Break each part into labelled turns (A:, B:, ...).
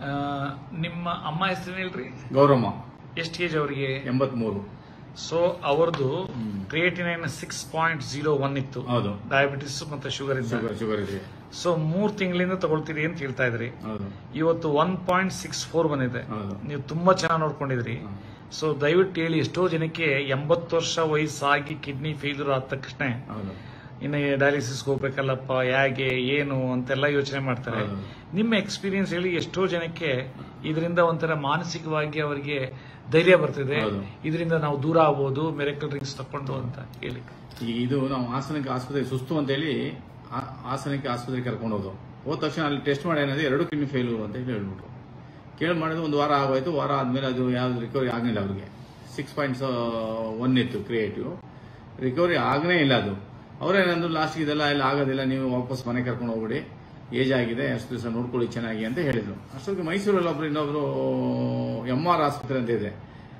A: ಆ, ನಿಮ್ಮ ಅಮ್ಮ ಹೆಸರು ಹೇಳ್ರಿ
B: ಗೌರಮ್ಮ
A: ಎಷ್ಟು ಏಜ್ ಅವರಿಗೆ
B: ಎಂಬತ್ಮೂರು
A: ಸೊ ಅವ್ರದ್ದು creatinine six point zero one ಇತ್ತು
B: ಹೌದು
A: ಡಯಾಬಿಟಿಸ್ ಮತ್ತೆ ಶುಗರ್ ಇದ್ದ
B: ಶುಗರ್ ಶುಗರ್ ಇದೆ
A: ಸೊ ಮೂರ್ ತಿಂಗಳಿಂದ ತಗೊಳ್ತೀರಿ ಅಂತ ಹೇಳ್ತಾ ಇದ್ರಿ
B: ಹೌದು
A: ಇವತ್ತು ಒನ್ ಪಾಯಿಂಟ್ ಸಿಕ್ಸ್ ಫೋರ್ ಬಂದಿದೆ
B: ಹೌದು
A: ನೀವು ತುಂಬಾ ಚೆನ್ನಾಗಿ ನೋಡ್ಕೊಂಡಿದ್ರಿ ಸೊ ದಯವಿಟ್ಟು ಹೇಳಿ ಎಷ್ಟೋ ಜನಕ್ಕೆ ಎಂಬತ್ತು ವರ್ಷ ವಯಸ್ಸಾಗಿ ಕಿಡ್ನಿ ಫೇಲ್ಯೂರ್ ಆದ ತಕ್ಷಣ
B: ಹೌದು
A: ಇನ್ನು ಡಯಾಲಿಸಿಸ್ ಹೋಗ್ಬೇಕಲ್ಲಪ್ಪ ಹೇಗೆ ಏನು ಅಂತೆಲ್ಲ ಯೋಚನೆ ಮಾಡ್ತಾರೆ
B: ಹೌದು.
A: ನಿಮ್ಮ ಎಕ್ಸ್ಪೀರಿಯನ್ಸ್ ಹೇಳಿ ಎಷ್ಟೋ ಜನಕ್ಕೆ ಇದರಿಂದ ಒಂಥರ ಮಾನಸಿಕವಾಗಿ ಅವರಿಗೆ ಧೈರ್ಯ ಬರ್ತಿದೆ
B: ಹೌದು.
A: ಇದರಿಂದ ನಾವು ದೂರ ಆಗ್ಬೋದು ಮೆರೆಕಲ್ ಡ್ರಿಂಕ್ಸ್ ತಕೊಂಡು ಅಂತ ಹೇಳಿ
B: ಈ ಇದು ನಾವು ಹಾಸನಕ್ಕೆ ಆಸ್ಪತ್ರೆಗೆ ಸುಸ್ತು ಅಂತೇಳಿ ಆ- ಹಾಸನಕ್ಕೆ ಆಸ್ಪತ್ರೆಗೆ ಕರ್ಕೊಂಡು ಹೋದು ಹೋದ ತಕ್ಷಣ ಅಲ್ಲಿ ಟೆಸ್ಟ್ ಮಾಡಿ ಏನಾದ್ರೆ ಎರಡು ಕಿಡ್ನಿ ಫೇಲ್ಯೂರ್ ಅಂತ ಹೇಳಿ ಹೇಳ್ಬಿಟ್ರು ಕೇಳಿ ಮಾಡಿದ್ರೆ ಒಂದು ವಾರ ಆಗೋಯ್ತು ವಾರ ಆದ್ಮೇಲೆ ಅದು ಯಾವ್ದು ರಿಕವರಿ ಆಗಲಿಲ್ಲ ಅವ್ರಿಗೆ ಸಿಕ್ಸ್ ಪಾಯಿಂಟ್ಸ್ ಒನ್ ಇತ್ತು ಕ್ರಿಯೇಟಿವ್ ರಿಕವರಿ ಆಗನೇ ಇಲ್ಲ ಅದು ಅವ್ರೇನಂದ್ರು ಲಾಸ್ಟ್ ಇದೆಲ್ಲ ಇಲ್ಲ ಆಗೋದಿಲ್ಲ ನೀವು ವಾಪಸ್ ಮನೆ ಕರ್ಕೊಂಡು ಹೋಗ್ಬಿಡಿ ಏಜ್ ಆಗಿದೆ ಅಷ್ಟು ದಿವಸ ನೋಡ್ಕೊಳ್ಳಿ ಚೆನ್ನಾಗಿ ಅಂತ ಹೇಳಿದ್ರು ಅಷ್ಟೊತ್ತಿಗೆ ಮೈಸೂರಲ್ಲಿ ಒಬ್ರು ಇನ್ನೊಬ್ರು ಎಂ ಆರ್ ಆಸ್ಪತ್ರೆ ಅಂತ ಇದೆ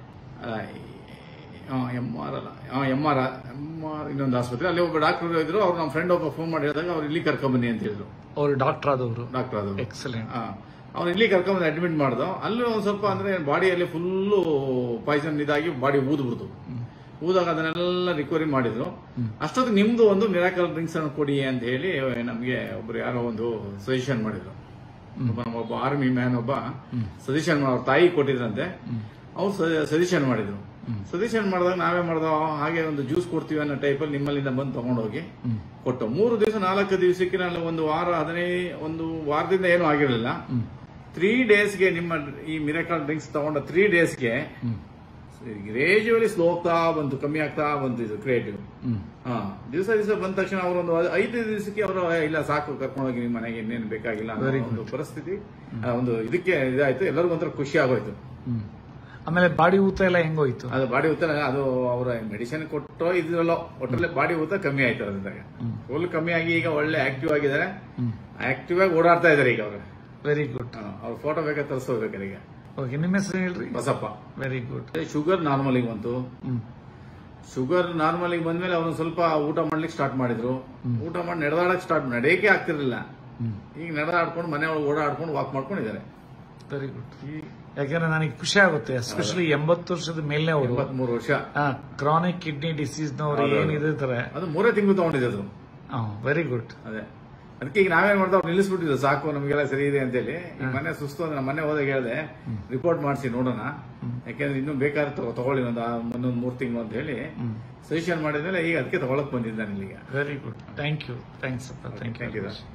B: ಎಂ ಆರ್ ಅಲ್ಲ ಎಂ ಆರ್ ಎಂ ಆರ್ ಇನ್ನೊಂದು ಆಸ್ಪತ್ರೆ ಅಲ್ಲಿ ಒಬ್ಬ ಡಾಕ್ಟರ್ ಇದ್ರು ಅವ್ರು ನಮ್ಮ ಫ್ರೆಂಡ್ ಒಬ್ಬ ಫೋನ್ ಮಾಡಿ ಹೇಳಿದಾಗ ಅವ್ರು ಇಲ್ಲಿ ಕರ್ಕೊಂಬನ್ನಿ ಅಂತ ಹೇಳಿದ್ರು
A: ಅವರು ಡಾಕ್ಟರ್ ಆದವರು
B: ಡಾಕ್ಟರ್ ಅದು
A: ಎಕ್ಸಲೆಂಟ್
B: ಅವ್ನು ಇಲ್ಲಿ ಕರ್ಕೊಂಬಂದು ಅಡ್ಮಿಟ್ ಮಾಡ್ದೋ ಅಲ್ಲೂ ಒಂದು ಸ್ವಲ್ಪ ಅಂದ್ರೆ ಬಾಡಿಯಲ್ಲಿ ಫುಲ್ಲು ಪಾಯ್ಸನ್ ಇದಾಗಿ ಬಾಡಿ ಊದ್ಬಿಡ್ತು ಊದಾಗ ಅದನ್ನೆಲ್ಲ ರಿಕವರಿ ಮಾಡಿದ್ರು ಅಷ್ಟೊತ್ತಿಗೆ ನಿಮ್ದು ಒಂದು ಮಿರಾಕಲ್ ಡ್ರಿಂಕ್ಸ್ ಅನ್ನು ಕೊಡಿ ಅಂತ ಹೇಳಿ ನಮಗೆ ಒಬ್ರು ಯಾರೋ ಒಂದು ಸಜೆಷನ್ ಮಾಡಿದ್ರು ಒಬ್ಬ ನಮ್ಮ ಒಬ್ಬ ಆರ್ಮಿ ಮ್ಯಾನ್ ಒಬ್ಬ ಸಜೆಷನ್ ಅವ್ರ ತಾಯಿ ಕೊಟ್ಟಿದ್ರಂತೆ ಅವ್ರು ಸಜೆಷನ್ ಮಾಡಿದ್ರು ಸಜೆಷನ್ ಮಾಡಿದಾಗ ನಾವೇ ಮಾಡ್ದೋ ಹಾಗೆ ಒಂದು ಜ್ಯೂಸ್ ಕೊಡ್ತೀವಿ ಅನ್ನೋ ಟೈಪಲ್ಲಿ ನಿಮ್ಮಲ್ಲಿಂದ ಬಂದು ತಗೊಂಡೋಗಿ ಕೊಟ್ಟು ಮೂರು ದಿವಸ ನಾಲ್ಕು ದಿವಸಕ್ಕೆ ನಾನು ಒಂದು ವಾರ ಹದಿನೈದು ಒಂದು ವಾರದಿಂದ ಏನೂ ಆಗಿರಲಿಲ್ಲ ತ್ರೀ ಡೇಸ್ಗೆ ನಿಮ್ಮ ಈ ಮಿರಕಲ್ ಡ್ರಿಂಕ್ಸ್ ತಗೊಂಡ ತ್ರೀ ಡೇಸ್ಗೆ ಗ್ರೇಜುವಲಿ ಸ್ಲೋ ಆಗ್ತಾ ಬಂತು ಕಮ್ಮಿ ಆಗ್ತಾ ಬಂತು ಇದು ಕ್ರಿಯೇಟಿವ್ ಹಾ ದಿವಸ ದಿವಸ ಬಂದ ತಕ್ಷಣ ಅವರು ಒಂದು ಐದು ದಿವಸಕ್ಕೆ ಅವರು ಇಲ್ಲ ಸಾಕು ಕರ್ಕೊಂಡೋಗಿ ನಿಮ್ಮ ಮನೆಗೆ ಇನ್ನೇನು ಬೇಕಾಗಿಲ್ಲ ಅನ್ನೋ ಒಂದು ಪರಿಸ್ಥಿತಿ ಆ, ಒಂದು ಇದಕ್ಕೆ ಇದಾಯ್ತು ಎಲ್ಲರಿಗೂ ಒಂಥರ ಖುಷಿ ಆಗೋಯ್ತು
A: ಆಮೇಲೆ ಬಾಡಿ ಊತ ಎಲ್ಲ ಹೆಂಗೋಯ್ತು
B: ಅದು ಬಾಡಿ ಊತ ಅದು ಅವರ ಮೆಡಿಸಿನ್ ಕೊಟ್ಟೋ ಇದ್ರಲ್ಲೋ ಒಟ್ಟಲ್ಲಿ ಬಾಡಿ ಊತ ಕಮ್ಮಿ ಆಯ್ತು ಅದರಿಂದ ಫುಲ್ ಕಮ್ಮಿ ಆಗಿ ಈಗ ಒಳ್ಳೆ ಆಕ್ಟಿವ್ ಆಗಿದ್ದಾರೆ ಆಕ್ಟಿವ್ ಆಗಿ ಓಡಾಡ್ತಾ ಇದಾರೆ ಈಗ ಅವರು
A: ವೆರಿ ಗುಡ್
B: ಅವ್ರ ಫೋಟೋ ಬೇಕಾದ್ರೆ ತರಿಸ್ಕೋಬೇಕಾರೆ ಈಗ
A: ಓಕೆ ನಿಮ್ಮ ಹೆಸರು ಹೇಳ್ರಿ
B: ಬಸಪ್ಪ
A: ವೆರಿ ಗುಡ್
B: ಶುಗರ್ ನಾರ್ಮಲಿಗೆ ಬಂತು
A: ಹ್ಮ್
B: ಶುಗರ್ ನಾರ್ಮಲಿಗೆ ಬಂದ್ಮೇಲೆ ಅವನು ಸ್ವಲ್ಪ ಊಟ ಮಾಡ್ಲಿಕ್ಕೆ ಸ್ಟಾರ್ಟ್ ಮಾಡಿದ್ರು ಊಟ ಮಾಡಿ ನಡೆದಾಡಕ್ ಸ್ಟಾರ್ಟ್ ನಡೆಯಕ್ಕೆ ಆಗ್ತಿರ್ಲಿಲ್ಲ
A: ಹ್ಮ್
B: ಈಗ ನಡೆದಾಡ್ಕೊಂಡು ಮನೆ ಒಳಗೆ ಓಡಾಡ್ಕೊಂಡು ವಾಕ್ ಮಾಡ್ಕೊಂಡಿದ್ದಾರೆ
A: ವೆರಿ ಗುಡ್ ಯಾಕಂದ್ರೆ ನನಗೆ ಖುಷಿ ಆಗುತ್ತೆ ಎಸ್ಪೆಷಲಿ ಎಂಬತ್ತು ವರ್ಷದ ಮೇಲ್ನೇ ಅವರು
B: ಎಂಬತ್ಮೂರು ವರ್ಷ
A: ಕ್ರಾನಿಕ್ ಕಿಡ್ನಿ ಡಿಸೀಸ್ ನವರು
B: ಹೌದು.
A: ಏನಿರ್ತಾರೆ
B: ಅದು ಮೂರೇ ತಿಂಗಳು ತಗೊಂಡಿದ್ದು
A: ವೆರಿ ಗುಡ್
B: ಅದೇ ಅದಕ್ಕೆ ಈಗ ನಾವೇನ್ ಮಾಡ್ತಾ ಅವ್ರು ನಿಲ್ಲಿಸ್ಬಿಟ್ಟಿದ್ರು ಸಾಕು ನಮಗೆಲ್ಲ ಸರಿ ಇದೆ ಅಂತೇಳಿ ಈಗ ಮನೆ ಸುಸ್ತು ಅಂದ್ರೆ ನಮ್ಮ ಮನೆ ಹೋದಾಗ ಹೇಳಿದೆ ರಿಪೋರ್ಟ್ ಮಾಡಿಸಿ ನೋಡೋಣ ಯಾಕೆಂದ್ರೆ ಇನ್ನೂ ಬೇಕಾದ್ರೆ ತಗೊ- ತಗೊಳ್ಳಿ ಒಂದು ಆ- ಒಂದೊಂದು ಮೂರು ತಿಂಗಳು ಅಂತ ಹೇಳಿ ಸಜೆಷನ್ ಮಾಡಿದ್ಮೇಲೆ ಈಗ ಅದಕ್ಕೆ ತಗೊಳಕ್ ಬಂದಿದ್ದಾನೆ ಇಲ್ಲಿಗ
A: very good thank you thanks ಅಪ್ಪ ಥ್ಯಾಂಕ್
B: ಥ್ಯಾಂಕ್
A: ಯು
B: ಯು